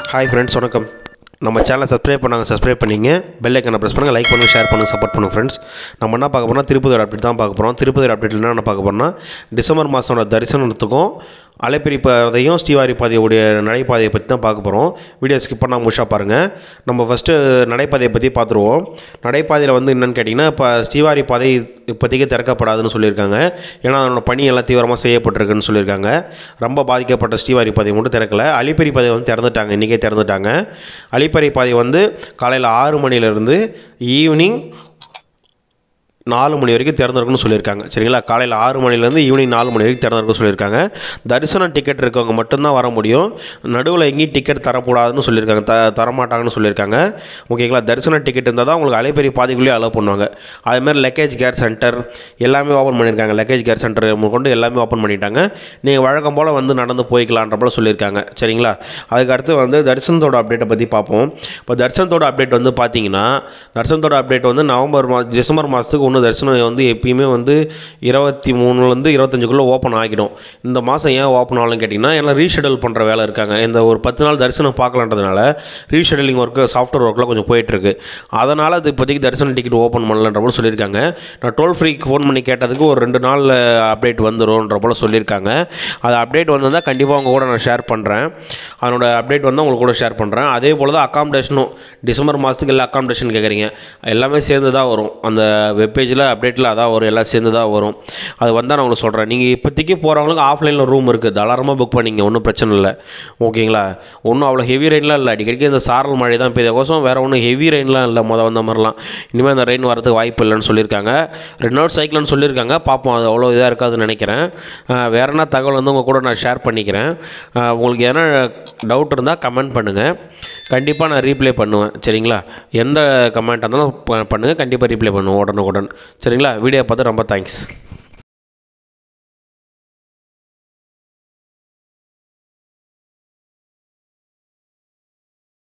hi friends வணக்கம் நம்ம சேனலை சப்ஸ்கிரைப் பண்ணாங்க சப்ஸ்கிரைப் பண்ணிங்க பெல் ஐக்கனை ப்ரெஸ் பண்ணுங்கள் லைக் பண்ணுங்கள் ஷேர் பண்ணுங்கள் சப்போர்ட் பண்ணுங்கள் ஃப்ரெண்ட்ஸ் நம்ம என்ன பார்க்க போறோம்னா திருப்பதி அப்டேட் தான் பார்க்க போகிறோம் திருப்பதி அப்டேட்டில் என்ன பார்க்க போகிறோம்னா டிசம்பர் மாதத்தோட தரிசனத்துக்கும் அலைப்பிரி பாதையும் ஸ்ரீவாரி பாதையுடைய நடைபாதையை பற்றி தான் பார்க்க போகிறோம் வீடியோ ஸ்கிப் பண்ணால் முழுசாக பாருங்கள் நம்ம ஃபஸ்ட்டு நடைபாதையை பற்றி பார்த்துருவோம் நடைபாதையில் வந்து என்னென்னு கேட்டிங்கன்னா இப்போ ஸ்ரீவாரி பாதை இப்போதைக்கு திறக்கப்படாதுன்னு சொல்லியிருக்காங்க ஏன்னா அதனோட பணி எல்லாம் தீவிரமாக செய்யப்பட்டிருக்குன்னு சொல்லியிருக்காங்க ரொம்ப பாதிக்கப்பட்ட ஸ்ரீவாரி பாதை மட்டும் திறக்கல அலிப்பரி பாதை வந்து திறந்துட்டாங்க இன்றைக்கே திறந்துட்டாங்க அலிப்பரி பாதை வந்து காலையில் ஆறு மணிலேருந்து ஈவினிங் நாலு மணி வரைக்கும் திறந்திருக்குன்னு சொல்லியிருக்காங்க சரிங்களா காலையில் ஆறு மணிலேருந்து ஈவினிங் நாலு மணி வரைக்கும் திறந்திருக்குன்னு சொல்லியிருக்காங்க தரிசனம் டிக்கெட் இருக்கவங்க மட்டும்தான் வர முடியும் நடுவில் எங்கேயும் டிக்கெட் தரக்கூடாதுன்னு சொல்லியிருக்காங்க த தரமாட்டாங்கன்னு சொல்லியிருக்காங்க ஓகேங்களா தரிசன டிக்கெட் இருந்தால் தான் உங்களுக்கு அலைப்பெரிய பாதைக்குள்ளேயே அலோவ் பண்ணுவாங்க அதேமாதிரி லக்கேஜ் கேர் சென்டர் எல்லாமே ஓப்பன் பண்ணியிருக்காங்க லக்கேஜ் கேர் சென்டர் கொண்டு எல்லாமே ஓப்பன் பண்ணிட்டாங்க நீங்கள் வழக்கம் போல் வந்து நடந்து போய்க்கலான்ற போல சொல்லியிருக்காங்க சரிங்களா அதுக்கு அடுத்து வந்து தரிசனத்தோட அப்டேட்டை பற்றி பார்ப்போம் இப்போ தரிசனத்தோட அப்டேட் வந்து பார்த்தீங்கன்னா தரிசனத்தோட அப்டேட் வந்து நவம்பர் மா டிசம்பர் மாதத்துக்கு ஒன்று தரிசனம் வந்து எப்பயுமே வந்து இருபத்தி மூணுலேருந்து இருபத்தஞ்சுக்குள்ளே ஓப்பன் ஆகிடும் இந்த மாதம் ஏன் ஓப்பன் ஆகலன்னு கேட்டிங்கன்னா எல்லாம் ரீஷெடியூல் பண்ணுற வேலை இருக்காங்க இந்த ஒரு பத்து நாள் தரிசனம் பார்க்கலான்றதுனால ரீஷெடியூலிங் ஒர்க்கு சாஃப்ட்வேர் ஒர்க்கில் கொஞ்சம் போயிட்டுருக்கு அதனால் அது இப்போதைக்கு தரிசன டிக்கெட் ஓப்பன் பண்ணலன்ற போல சொல்லியிருக்காங்க நான் டோல் ஃப்ரீக்கு ஃபோன் பண்ணி கேட்டதுக்கு ஒரு ரெண்டு நாளில் அப்டேட் வந்துடும்ன்ற போல் சொல்லியிருக்காங்க அது அப்டேட் வந்திருந்தால் கண்டிப்பாக உங்கள் கூட நான் ஷேர் பண்ணுறேன் அதனோட அப்டேட் வந்து உங்களுக்கு கூட ஷேர் பண்ணுறேன் அதே போல் தான் அக்காமடேஷனும் டிசம்பர் மாதத்துக்கு எல்லா அக்காமடேஷன் கேட்குறீங்க எல்லாமே சேர்ந்து தான் வரும் அந்த வெப்பேஜில் அப்டேட்டில் அதான் வரும் எல்லாம் சேர்ந்து தான் வரும் அது வந்தால் நான் உங்களுக்கு சொல்கிறேன் நீங்கள் இப்போதைக்கு போகிறவங்களுக்கு ஆஃப்லைனில் ரூம் இருக்குது தாராளமாக புக் பண்ணிங்க ஒன்றும் பிரச்சனை இல்லை ஓகேங்களா ஒன்றும் அவ்வளோ ஹெவி ரெயின்லாம் இல்லை அடிக்கடிக்கு இந்த சாரல் மழை தான் பெய்த கோசம் வேறு ஒன்றும் ஹெவி ரெயின்லாம் இல்லை மொதல் வந்த மாதிரிலாம் இனிமேல் அந்த ரெயின் வரதுக்கு வாய்ப்பு இல்லைன்னு சொல்லியிருக்காங்க ரெண்டு நாள் சைக்கிள்னு சொல்லியிருக்காங்க பார்ப்போம் அது அவ்வளோ இதாக இருக்காதுன்னு நினைக்கிறேன் அஹ் வேற என்ன தகவல் வந்து உங்கள் கூட நான் ஷேர் பண்ணிக்கிறேன் அஹ் உங்களுக்கு எதனா டவுட் இருந்தால் கமெண்ட் பண்ணுங்கள் கண்டிப்பாக நான் ரீப்ளே பண்ணுவேன் சரிங்களா எந்த கமெண்ட் இருந்தாலும் ப- பண்ணுங்கள் கண்டிப்பாக ரீப்ளே பண்ணுவேன் உடனுக்குடன் சரிங்களா வீடியோ பார்த்து ரொம்ப தேங்க்ஸ்